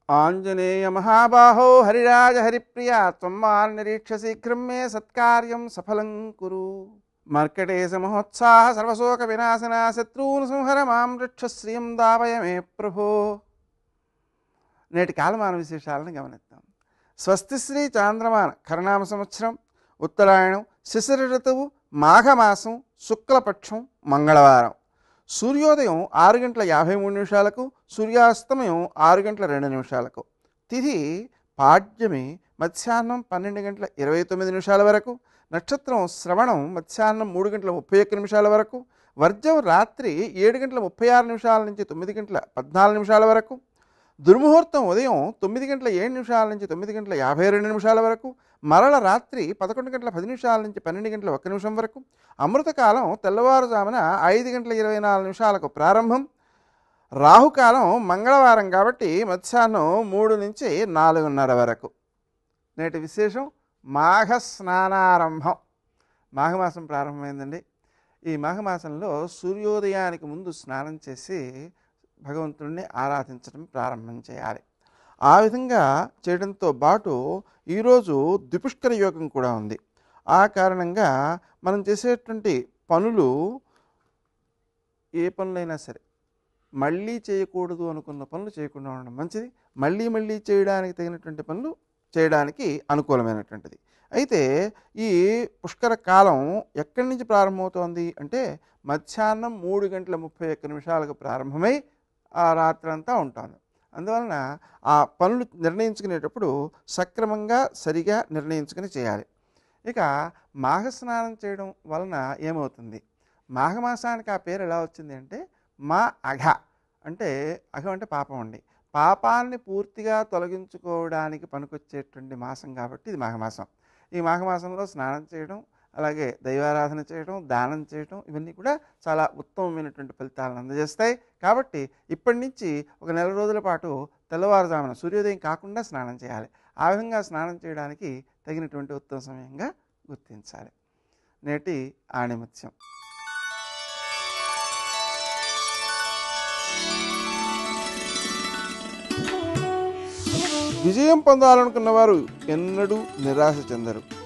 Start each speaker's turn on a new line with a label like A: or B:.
A: ఆంజనేయ మహాబాహో హరిరాజ హరిప్రియ త్వమ్మాన్ నిరీక్ష శీఘ్రం మే సత్కార్యం సఫలం కురు మర్కటేశ మహోత్సాహ సర్వశోక వినాశన శత్రూన్ సంహర మాం రక్ష శ్రియం దావయ మే ప్రభో నేటి కాలమాన విశేషాలను గమనిద్దాం స్వస్తి శ్రీ చాంద్రమాన కరణామ సంవత్సరం ఉత్తరాయణం శిశిర ఋతువు మాఘమాసం శుక్లపక్షం మంగళవారం సూర్యోదయం ఆరు గంటల యాభై మూడు నిమిషాలకు సూర్యాస్తమయం ఆరు గంటల రెండు నిమిషాలకు తిథి పాడ్యమి మధ్యాహ్నం పన్నెండు గంటల ఇరవై తొమ్మిది నిమిషాల వరకు నక్షత్రం శ్రవణం మధ్యాహ్నం మూడు గంటల ముప్పై ఒక్క నిమిషాల వరకు వర్జం రాత్రి ఏడు గంటల ముప్పై ఆరు నిమిషాల నుంచి తొమ్మిది గంటల పద్నాలుగు నిమిషాల వరకు దుర్ముహూర్తం ఉదయం తొమ్మిది గంటల ఏడు నిమిషాల నుంచి తొమ్మిది గంటల యాభై రెండు నిమిషాల వరకు మరల రాత్రి పదకొండు గంటల పది నిమిషాల నుంచి పన్నెండు గంటల ఒక్క నిమిషం వరకు అమృతకాలం తెల్లవారుజామున ఐదు గంటల ఇరవై నాలుగు నిమిషాలకు ప్రారంభం రాహుకాలం మంగళవారం కాబట్టి మధ్యాహ్నం మూడు నుంచి నాలుగున్నర వరకు నేటి విశేషం మాఘ స్నానారంభం మాఘమాసం ప్రారంభమైందండి ఈ మాఘమాసంలో సూర్యోదయానికి ముందు స్నానం చేసి భగవంతుడిని ఆరాధించడం ప్రారంభం చేయాలి ఆ విధంగా చేయడంతో పాటు ఈరోజు ద్విపుష్కర యోగం కూడా ఉంది ఆ కారణంగా మనం చేసేటువంటి పనులు ఏ పనులైనా సరే మళ్ళీ చేయకూడదు అనుకున్న పనులు చేయకుండా ఉండడం మంచిది మళ్ళీ మళ్ళీ చేయడానికి తగినటువంటి పనులు చేయడానికి అనుకూలమైనటువంటిది అయితే ఈ పుష్కర కాలం ఎక్కడి నుంచి ప్రారంభమవుతోంది అంటే మధ్యాహ్నం మూడు గంటల ముప్పై ఒక్క నిమిషాలకు ప్రారంభమై ఆ రాత్రంతా ఉంటుంది అందువలన ఆ పనులు నిర్ణయించుకునేటప్పుడు సక్రమంగా సరిగా నిర్ణయించుకుని చేయాలి ఇక మాఘ స్నానం చేయడం వలన ఏమవుతుంది మాఘమాసానికి ఆ పేరు ఎలా వచ్చింది అంటే మా అఘ అంటే అఘ అంటే పాపం అండి పాపాన్ని పూర్తిగా తొలగించుకోవడానికి పనికొచ్చేటువంటి మాసం కాబట్టి ఇది మాఘమాసం ఈ మాఘమాసంలో స్నానం చేయడం అలాగే దైవారాధన చేయడం దానం చేయడం ఇవన్నీ కూడా చాలా ఉత్తమమైనటువంటి ఫలితాలను అందజేస్తాయి కాబట్టి ఇప్పటి నుంచి ఒక నెల రోజుల పాటు తెల్లవారుజామున సూర్యోదయం కాకుండా స్నానం చేయాలి ఆ విధంగా స్నానం చేయడానికి తగినటువంటి ఉత్తమ సమయంగా గుర్తించాలి నేటి ఆణిముత్యం విజయం పొందాలనుకున్న వారు ఎన్నడూ నిరాశ చెందరు